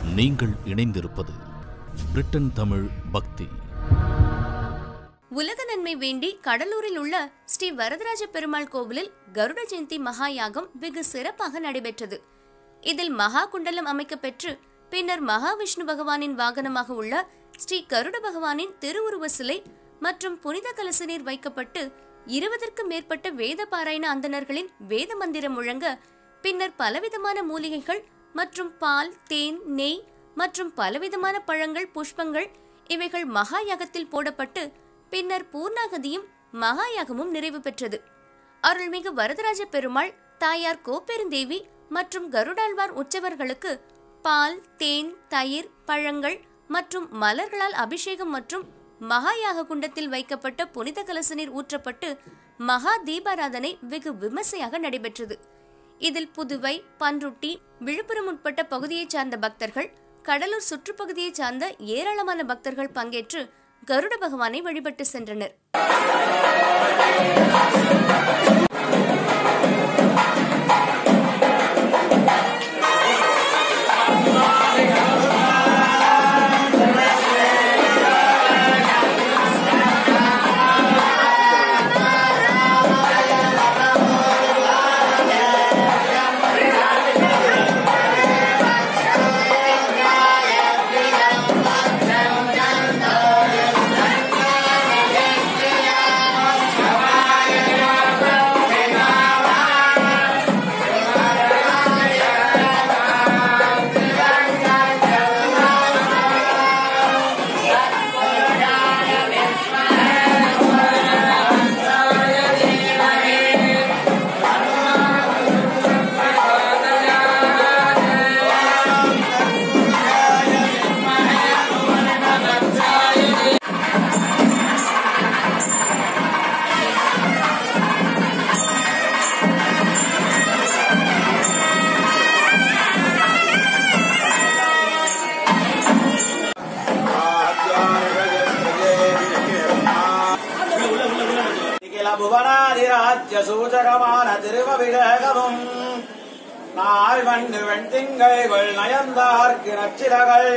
நீங்கள் இணைந்திருப்பது பிரிட்டன் தமிழ் பக்தி உலக நன்மை வேண்டி கடலூரில் உள்ள ஸ்ரீ வரதராஜ பெருமாள் கோவிலில் கருட ஜெயந்தி மகா யாகம் வெகு சிறப்பாக நடைபெற்றது இதில் மகா குண்டலம் அமைக்கப்பெற்று பின்னர் மகாவிஷ்ணு பகவானின் வாகனமாக உள்ள ஸ்ரீ கருட பகவானின் திருவுருவ சிலை மற்றும் புனித கலச நீர் வைக்கப்பட்டு இருபதற்கும் மேற்பட்ட வேத பாராயண அந்தணர்களின் வேத மந்திரம் முழங்க பின்னர் பலவிதமான மூலிகைகள் மற்றும் பால் தேன் நெய் மற்றும் பலவிதமான பழங்கள் புஷ்பங்கள் இவைகள் மகா யாகத்தில் போடப்பட்டு பின்னர் பூர்ணாகதியும் மகா யாகமும் நிறைவு பெற்றது அருள்மிகு வரதராஜ பெருமாள் தாயார் கோப்பெருந்தேவி மற்றும் கருடாழ்வார் உற்சவர்களுக்கு பால் தேன் தயிர் பழங்கள் மற்றும் மலர்களால் அபிஷேகம் மற்றும் மகா யாக குண்டத்தில் வைக்கப்பட்ட புனித கலச நீர் ஊற்றப்பட்டு மகா தீபாராதனை வெகு விமர்சையாக நடைபெற்றது இதில் புதுவை பன்ருட்டி விழுப்புரம் உட்பட்ட பகுதியைச் சார்ந்த பக்தர்கள் கடலூர் சுற்றுப்பகுதியைச் சார்ந்த ஏராளமான பக்தர்கள் பங்கேற்று கருட பகவானை வழிபட்டு சென்றனர் நிகில புவனாதிராஜ்ய சூச்சகமான திருவபிஷேகமும் நாள் வண்டு வெண்திங்கைகள் நயந்தார்க்கு நச்சிலகள்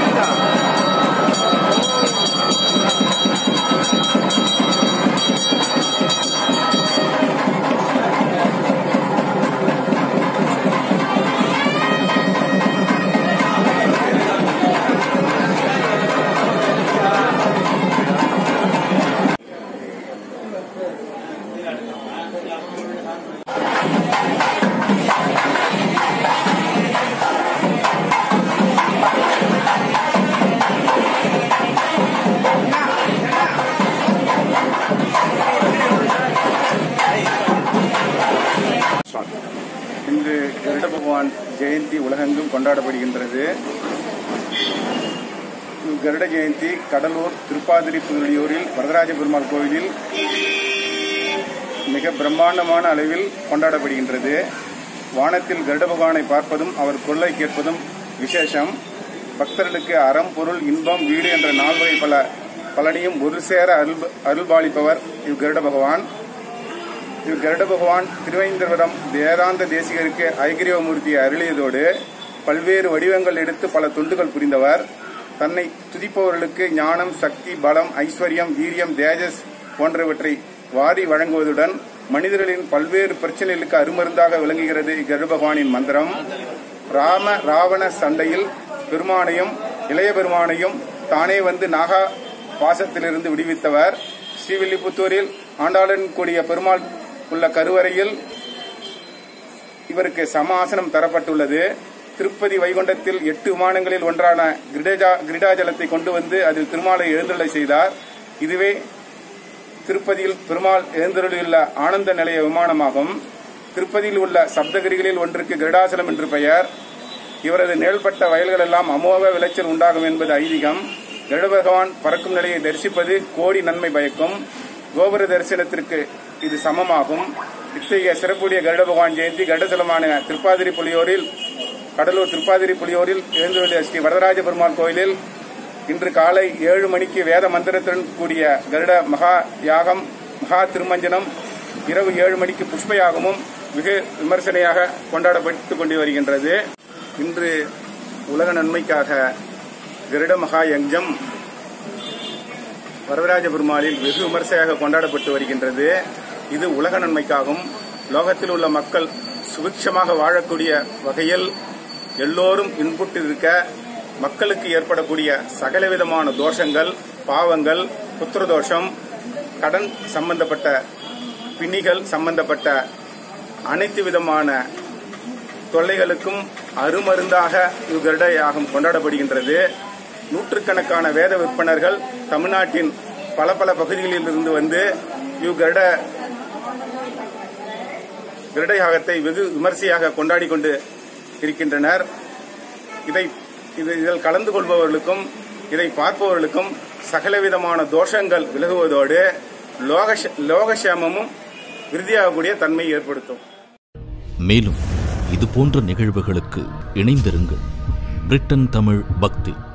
இன்று கருட பகவான் ஜெயந்தி உலகெங்கும் கொண்டாடப்படுகின்றது கருட ஜெயந்தி கடலூர் திருப்பாதிரி புதலியூரில் வரதராஜ பெருமாள் கோவிலில் மிக பிரம்மாண்டமான அளவில் கொண்டாடப்படுகின்றது வானத்தில் கருட பகவானை பார்ப்பதும் அவர் கொள்ளை கேட்பதும் விசேஷம் பக்தர்களுக்கு அறம் பொருள் இன்பம் வீடு என்ற நால்வகை பல பலனையும் ஒரு சேர அருள் அருள்பாலிப்பவர் இவ் கருட பகவான் இவ் கருட பகவான் திருவைந்தவரம் வேதாந்த தேசிகருக்கு ஐகிரியவமூர்த்தியை அருளியதோடு பல்வேறு வடிவங்கள் எடுத்து பல தொண்டுகள் புரிந்தவர் தன்னை துதிப்பவர்களுக்கு ஞானம் சக்தி பலம் ஐஸ்வர்யம் வீரியம் தேஜஸ் போன்றவற்றை வாரி வழங்குவதுடன் மனிதர்களின் பல்வேறு பிரச்சனைகளுக்கு அருமருந்தாக விளங்குகிறது இக்கருட பகவானின் மந்திரம் ராம ராவண சண்டையில் பெருமானையும் இளைய பெருமானையும் தானே வந்து நாகா பாசத்திலிருந்து விடுவித்தவர் ஸ்ரீவில்லிபுத்தூரில் ஆண்டாளன் கூடிய பெருமாள் உள்ள கருவறையில் இவருக்கு சம ஆசனம் தரப்பட்டுள்ளது திருப்பதி வைகுண்டத்தில் எட்டு விமானங்களில் ஒன்றான கிரிடஜா கிரிடாஜலத்தை கொண்டு வந்து அதில் திருமாலை எழுந்தருளை செய்தார் இதுவே திருப்பதியில் பெருமாள் எழுந்தருளியுள்ள ஆனந்த நிலைய விமானமாகும் திருப்பதியில் உள்ள சப்தகிரிகளில் ஒன்றுக்கு கிரிடாசலம் என்று பெயர் இவரது நிழல்பட்ட வயல்கள் எல்லாம் அமோக விளைச்சல் உண்டாகும் என்பது ஐதீகம் கருட பகவான் பறக்கும் நிலையை தரிசிப்பது கோடி நன்மை பயக்கும் கோபுர தரிசனத்திற்கு இது சமமாகும் இத்தகைய சிறப்புடைய கருட பகவான் ஜெயந்தி கருடசலமான திருப்பாதிரி புலியூரில் கடலூர் திருப்பாதிரி புலியூரில் எழுந்துள்ள ஸ்ரீ வரதராஜ பெருமாள் கோயிலில் இன்று காலை ஏழு மணிக்கு வேத மந்திரத்துடன் கூடிய கருட மகா யாகம் மகா திருமஞ்சனம் இரவு ஏழு மணிக்கு புஷ்ப யாகமும் மிக விமர்சனையாக கொண்டாடப்பட்டு கொண்டு வருகின்றது இன்று உலக நன்மைக்காக கருட மகா யஞ்சம் வரதராஜ பெருமாளில் வெகு விமர்சையாக கொண்டாடப்பட்டு வருகின்றது இது உலக நன்மைக்காகவும் லோகத்தில் உள்ள மக்கள் சுபிக்ஷமாக வாழக்கூடிய வகையில் எல்லோரும் இன்புற்றிருக்க மக்களுக்கு ஏற்படக்கூடிய சகலவிதமான தோஷங்கள் பாவங்கள் புத்திரதோஷம் கடன் சம்பந்தப்பட்ட பிணிகள் சம்பந்தப்பட்ட அனைத்து விதமான தொல்லைகளுக்கும் அருமருந்தாக இவ்வருட யாகம் கொண்டாடப்படுகின்றது நூற்றுக்கணக்கான வேத விற்பனர்கள் தமிழ்நாட்டின் பல பல பகுதிகளில் இருந்து வந்து இவ்வருட கருட யாகத்தை வெகு விமர்சையாக கொண்டாடி கொண்டு இருக்கின்றனர் இதை இது இதில் கலந்து கொள்பவர்களுக்கும் இதை பார்ப்பவர்களுக்கும் சகலவிதமான தோஷங்கள் விலகுவதோடு லோக லோகசேமமும் விருதியாகக்கூடிய தன்மை ஏற்படுத்தும் மேலும் இது போன்ற நிகழ்வுகளுக்கு இணைந்திருங்கள் பிரிட்டன் தமிழ் பக்தி